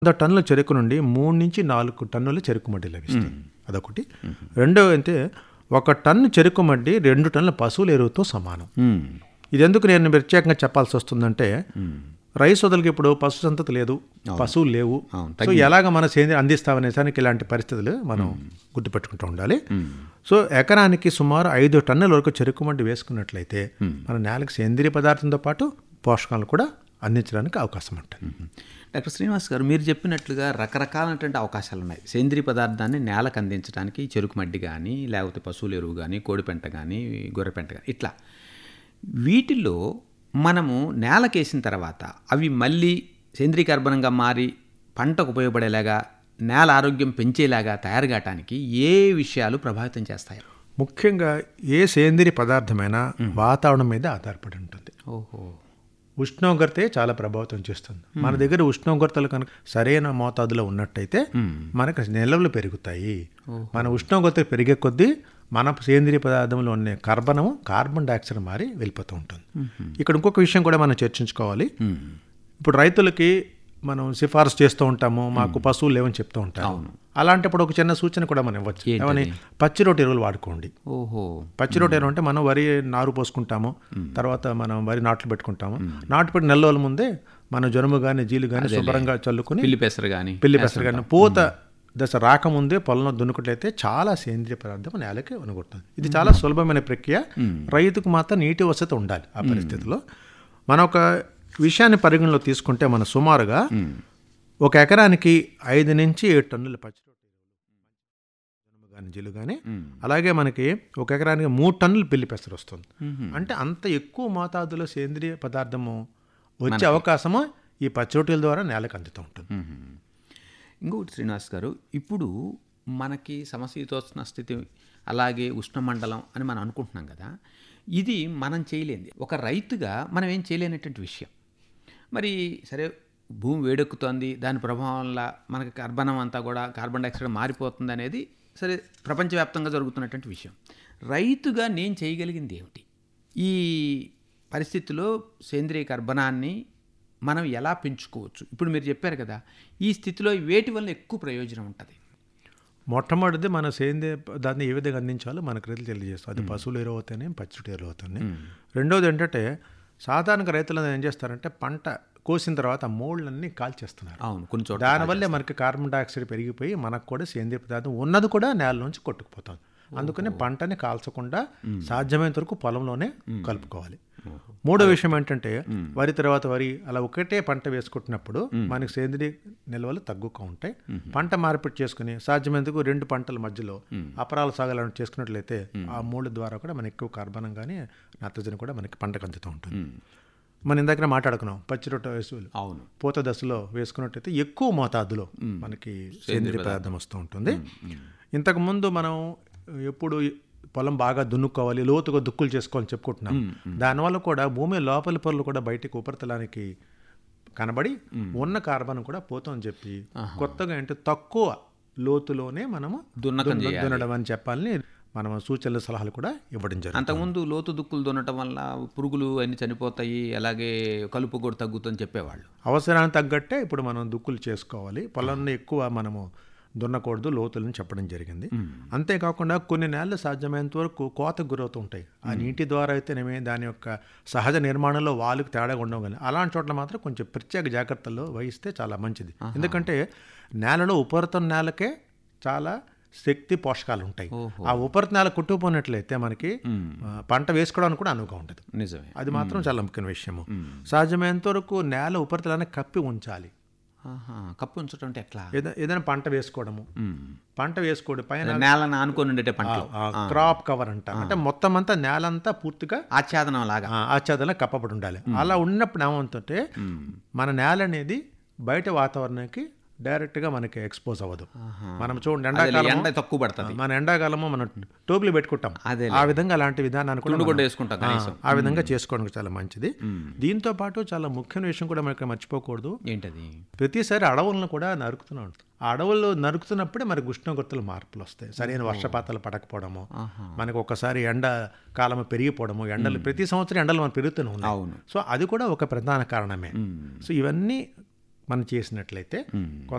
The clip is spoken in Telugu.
వంద టన్నుల చెరుకు నుండి మూడు నుంచి నాలుగు టన్నుల చెరుకు మడ్డి లభిస్తుంది అదొకటి రెండో అయితే ఒక టన్ను చెరుకు మడ్డి రెండు టన్నుల పశువుల ఎరువుతో సమానం మ్మ్. ఇది ఎందుకు నేను ప్రత్యేకంగా చెప్పాల్సి వస్తుందంటే రైతు సోదరులకి ఇప్పుడు పశు సంతతి లేదు పశువులు లేవు అవును, సో ఎలాగ మన సేంద్రియ అందిస్తామనేసానికి ఇలాంటి పరిస్థితులు మనం గుర్తుపెట్టుకుంటూ ఉండాలి సో ఎకరానికి సుమారు ఐదు టన్నుల వరకు చెరుకు మడ్డి వేసుకున్నట్లయితే మన నేలకు సేంద్రియ పదార్థంతో పాటు పోషకాలు కూడా అందించడానికి అవకాశం ఉంటుంది డాక్టర్ శ్రీనివాస్ గారు మీరు చెప్పినట్లుగా రకరకాలైనటువంటి అవకాశాలు ఉన్నాయి సేంద్రియ పదార్థాన్ని నేలకు అందించడానికి చెరుకు మడ్డి కానీ లేకపోతే పశువుల ఎరువు కానీ కోడిపెంట కానీ గొర్రెపెంట కానీ ఇట్లా వీటిల్లో మనము నేలకేసిన తర్వాత అవి మళ్ళీ సేంద్రీయ కర్బనంగా మారి పంటకు ఉపయోగపడేలాగా నేల ఆరోగ్యం పెంచేలాగా తయారు కావటానికి ఏ విషయాలు ప్రభావితం చేస్తాయి ముఖ్యంగా ఏ సేంద్రియ పదార్థమైనా వాతావరణం మీద ఆధారపడి ఉంటుంది ఓహో ఉష్ణోగ్రతే చాలా ప్రభావితం చేస్తుంది మన దగ్గర ఉష్ణోగ్రతలు కనుక సరైన మోతాదులో ఉన్నట్టయితే మనకు నిల్వలు పెరుగుతాయి మన ఉష్ణోగ్రత పెరిగే కొద్దీ మన సేంద్రియ పదార్థంలో ఉన్న కార్బనము కార్బన్ డైఆక్సైడ్ మారి వెళ్ళిపోతూ ఉంటుంది ఇక్కడ ఇంకొక విషయం కూడా మనం చర్చించుకోవాలి ఇప్పుడు రైతులకి మనం సిఫారసు చేస్తూ ఉంటాము మాకు పశువులు లేవని చెప్తూ ఉంటాము అలాంటప్పుడు ఒక చిన్న సూచన కూడా మనం ఇవ్వచ్చు ఏమని పచ్చి రొట్టె ఎరువులు వాడుకోండి ఓహో పచ్చి రొట్టె ఎరువు అంటే మనం వరి నారు పోసుకుంటాము తర్వాత మనం వరి నాట్లు పెట్టుకుంటాము నాటు పెట్టి నెల రోజుల ముందే మనం జనుము కానీ జీలు కానీ శుభ్రంగా చల్లుకుని పిల్లి పెసరు కానీ పిల్లి పెసరు కానీ పూత దశ రాకముందే పొలంలో దున్నుకుట్లయితే చాలా సేంద్రియ పదార్థం నేలకి అనుకుంటుంది ఇది చాలా సులభమైన ప్రక్రియ రైతుకు మాత్రం నీటి వసతి ఉండాలి ఆ పరిస్థితిలో మనం ఒక విషయాన్ని పరిగణలో తీసుకుంటే మన సుమారుగా ఒక ఎకరానికి ఐదు నుంచి ఏడు టన్నుల పచ్చి రొట్టె ఎరువులు కానీ జీలు కానీ అలాగే మనకి ఒక ఎకరానికి మూడు టన్నులు పిల్లి పెసరు వస్తుంది అంటే అంత ఎక్కువ మోతాదులో సేంద్రియ పదార్థము వచ్చే అవకాశము ఈ పచ్చి రొట్టెల ద్వారా నేలకు అందుతూ ఉంటుంది మ్మ్. ఇంకొకటి శ్రీనివాస్ గారు ఇప్పుడు మనకి సమశీతోష్ణ స్థితి అలాగే ఉష్ణమండలం అని మనం అనుకుంటున్నాం కదా ఇది మనం చేయలేంది ఒక రైతుగా మనం ఏం చేయలేనటువంటి విషయం మరి సరే భూమి వేడెక్కుతోంది దాని ప్రభావం వల్ల మనకి కార్బనం అంతా కూడా కార్బన్ డైఆక్సైడ్ మారిపోతుంది అనేది సరే ప్రపంచవ్యాప్తంగా జరుగుతున్నటువంటి విషయం రైతుగా నేను చేయగలిగింది ఏమిటి ఈ పరిస్థితిలో సేంద్రియ కర్బనాన్ని మనం ఎలా పెంచుకోవచ్చు ఇప్పుడు మీరు చెప్పారు కదా ఈ స్థితిలో వేటి వల్ల ఎక్కువ ప్రయోజనం ఉంటుంది మొట్టమొదటిది మన సేంద్రియ దాన్ని ఏ విధంగా అందించాలో మనకు రైతులు తెలియజేస్తాం అది పశువులు ఎరువు అవుతాయి పచ్చిటి ఎరువు అవుతాయి రెండోది ఏంటంటే సాధారణంగా రైతులు ఏం చేస్తారంటే పంట కోసిన తర్వాత ఆ మోళ్ళన్నీ కాల్చేస్తున్నారు అవును కొన్ని చోట్ల దానివల్లే మనకి కార్బన్ డైఆక్సైడ్ పెరిగిపోయి మనకు కూడా సేంద్రియ పదార్థం ఉన్నది కూడా నేల నుంచి కొట్టుకుపోతుంది అందుకని పంటని కాల్చకుండా సాధ్యమైనంత వరకు పొలంలోనే కలుపుకోవాలి మూడో విషయం ఏంటంటే వరి తర్వాత వరి అలా ఒకటే పంట వేసుకుంటున్నప్పుడు మనకి సేంద్రియ నిల్వలు తగ్గుగా ఉంటాయి పంట మార్పిడి చేసుకుని సాధ్యమైనందుకు రెండు పంటల మధ్యలో అపరాల సాగులను చేసుకున్నట్లయితే ఆ మూడు ద్వారా కూడా మనకి ఎక్కువ కార్బనం కానీ నత్రజని కూడా మనకి పంటకు అందుతూ ఉంటుంది మనం ఇందాక మాట్లాడుకున్నాం పచ్చి రొట్టె వేసులు అవును పూత దశలో వేసుకున్నట్టయితే ఎక్కువ మోతాదులో మనకి సేంద్రియ పదార్థం వస్తూ ఉంటుంది ఇంతకుముందు మనం ఎప్పుడు పొలం బాగా దున్నుకోవాలి లోతుగా దుక్కులు చేసుకోవాలని చెప్పుకుంటున్నాం దానివల్ల కూడా భూమి లోపలి పొరలు కూడా బయటికి ఉపరితలానికి కనబడి ఉన్న కార్బన్ కూడా పోతుందని చెప్పి కొత్తగా ఏంటి తక్కువ లోతులోనే మనము దున్నకం దున్న- దున్నడం అని చెప్పాలని మనం సూచనలు సలహాలు కూడా ఇవ్వడం జరుగుతుంది అంతకుముందు లోతు దుక్కులు దున్నటం వల్ల పురుగులు అన్ని చనిపోతాయి అలాగే కలుపు కూడా తగ్గుతుందని చెప్పేవాళ్ళు అవసరానికి తగ్గట్టే ఇప్పుడు మనం దుక్కులు చేసుకోవాలి పొలాన్ని ఎక్కువ మనము దున్నకూడదు లోతులను చెప్పడం జరిగింది అంతేకాకుండా కొన్ని నెలలు సాధ్యమైనంత వరకు కోతకు గురవుతూ ఉంటాయి ఆ నీటి ద్వారా అయితేనేమే దాని యొక్క సహజ నిర్మాణంలో వాళ్ళకి తేడా ఉండవు కానీ అలాంటి చోట్ల మాత్రం కొంచెం ప్రత్యేక జాగ్రత్తలు వహిస్తే చాలా మంచిది ఎందుకంటే నేలలో ఉపరితల నేలకే చాలా శక్తి పోషకాలు ఉంటాయి ఆ ఉపరిత నేల కుట్టుకుపోయినట్లయితే మనకి ఆ, పంట వేసుకోవడానికి కూడా అనువుగా ఉంటుంది నిజమే అది మాత్రం చాలా ముఖ్యమైన విషయము సాధ్యమైనంత వరకు నేల ఉపరితలాన్ని కప్పి ఉంచాలి ఆహా, కప్పు ఉంచడం అంటే ఎట్లా ఏద- ఏదైనా పంట వేసుకోవడము పంట వేసుకోవడం పైన నేలను ఆనుకొని ఉండేటే పంటలు క్రాప్ కవర్ అంట అంటే మొత్తం అంతా నేల అంతా పూర్తిగా ఆచ్ఛాదనం లాగా ఆ, ఆచ్ఛాదనలో కప్పబడి ఉండాలి అలా ఉన్నప్పుడు ఏమవుతుంటే మన నేల అనేది బయట వాతావరణానికి డైరెక్ట్ గా మనకి ఎక్స్పోజ్ అవ్వదు మనం చూడండి అదే ఎండాకాలం ఎండ తక్కువ పడుతుంది మన ఎండాకాలము మనం టోపులు పెట్టుకుంటాం అదే ఆ విధంగా అలాంటి విధానాన్ని కూడా తుండు మనం- కూడా వేసుకుంటాం ఆ, కనీసం ఆ విధంగా చేసుకోవడానికి చాలా మంచిది దీంతో పాటు చాలా ముఖ్యమైన విషయం కూడా మనకి మర్చిపోకూడదు ఏంటది ప్రతిసారి అడవులను కూడా నరుకుతూనే ఉంటాం ఆ అడవులు నరుకుతున్నప్పుడే మనకు ఉష్ణోగ్రతలు మార్పులు వస్తాయి సరైన వర్షపాతాలు పడకపోవడము మనకు ఒకసారి ఎండ కాలం పెరిగిపోవడము ఎండలు ప్రతి సంవత్సరం ఎండలు మనం పెరుగుతూనే ఉన్నాయి అవును సో అది కూడా ఒక ప్రధాన కారణమే సో ఇవన్నీ మనం చేసినట్లయితే కొంత